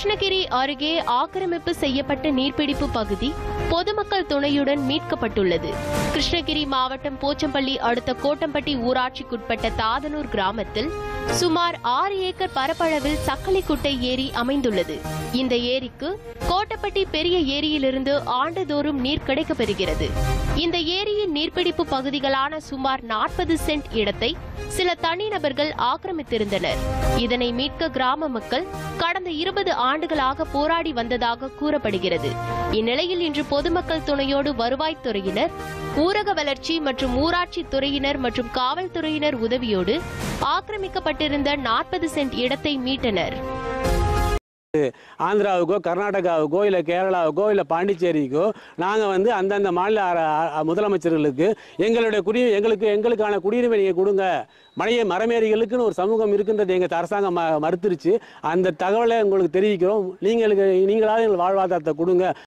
கிருஷ்ணகிரி அருகே ஆக்கிரமிப்பு செய்யப்பட்ட நீர்பிடிப்பு பகுதி பொதுமக்கள் துணையுடன் மீட்கப்பட்டுள்ளது கிருஷ்ணகிரி மாவட்டம் போச்சம்பள்ளி அடுத்த கோட்டம்பட்டி ஊராட்சிக்குட்பட்ட தாதனூர் கிராமத்தில் சுமார் ஆறு ஏக்கர் பரப்பளவில் சக்களிக்குட்டை ஏரி அமைந்துள்ளது இந்த ஏரிக்கு கோட்டப்பட்டி பெரிய ஏரியிலிருந்து ஆண்டுதோறும் நீர் கிடைக்கப்பெறுகிறது இந்த ஏரியின் நீர்பிடிப்பு பகுதிகளான சுமார் நாற்பது சென்ட் இடத்தை சில தனிநபர்கள் ஆக்கிரமித்திருந்தனர் இதனை மீட்க கிராம மக்கள் கடந்த இருபது ஆண்டுகளாக போராடி வந்ததாக கூறப்படுகிறது இந்நிலையில் இன்று பொதுமக்கள் துணையோடு வருவாய்த்துறையினர் ஊரக வளர்ச்சி மற்றும் ஊராட்சி துறையினர் மற்றும் காவல்துறையினர் உதவியோடு ஆக்கிரமிக்கப்பட்டிருந்த நாற்பது சென்ட் இடத்தை மீட்டனர் ஆந்திராவுக்கோ கர்நாடகாவுக்கோ இல்லை கேரளாவுக்கோ இல்லை பாண்டிச்சேரிக்கோ நாங்கள் வந்து அந்தந்த மாநில அர- அ- முதலமைச்சர்களுக்கு எங்களுடைய குடி எங்களுக்கு எங்களுக்கான குடியுரிமை நீங்கள் கொடுங்க மழைய மரமேறிகளுக்குன்னு ஒரு சமூகம் இருக்கின்றது எங்கள் அரசாங்கம் ம- மறுத்துருச்சு அந்த தகவலை உங்களுக்கு தெரிவிக்கிறோம் நீங்களுக்கு நீங்களாவது எங்களுக்கு வாழ்வாதாரத்தை கொடுங்க